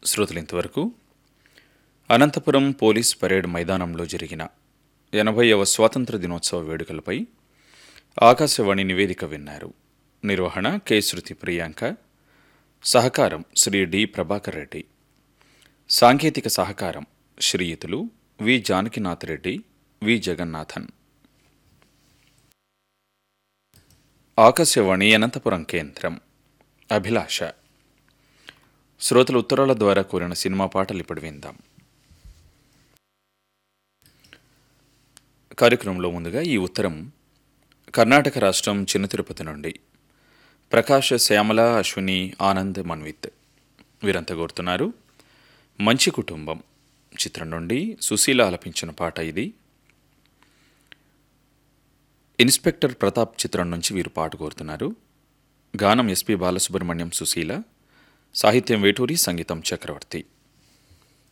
శ్రోతలు ఇంతవరకు Anantapuram police parade మైదానంలో జరిగిన ఎనభైవ స్వాతంత్ర దినోత్సవ వేడుకలపై ఆకాశవాణి నివేదిక విన్నారు నిర్వహణ కె శృతి ప్రియాంక సహకారం శ్రీ డి ప్రభాకర్ రెడ్డి సాంకేతిక సహకారం శ్రీయుతులు వి జానకినాథ్ రెడ్డి వి జగన్నాథన్ ఆకాశవాణి అనంతపురం కేంద్రం అభిలాష శ్రోతల ఉత్తరాల ద్వారా కోరిన సినిమా పాటలు ఇప్పుడు విందాం కార్యక్రమంలో ముందుగా ఈ ఉత్తరం కర్ణాటక రాష్ట్రం చిన్న తిరుపతి నుండి ప్రకాష్ శ్యామల అశ్విని ఆనంద్ మన్విత్ వీరంతా కోరుతున్నారు మంచి కుటుంబం చిత్రం నుండి సుశీల ఆలపించిన పాట ఇది ఇన్స్పెక్టర్ ప్రతాప్ చిత్రం నుంచి వీరు పాట కోరుతున్నారు గానం ఎస్పి బాలసుబ్రహ్మణ్యం సుశీల సాహిత్యం వేటూరి సంగీతం చక్రవర్తి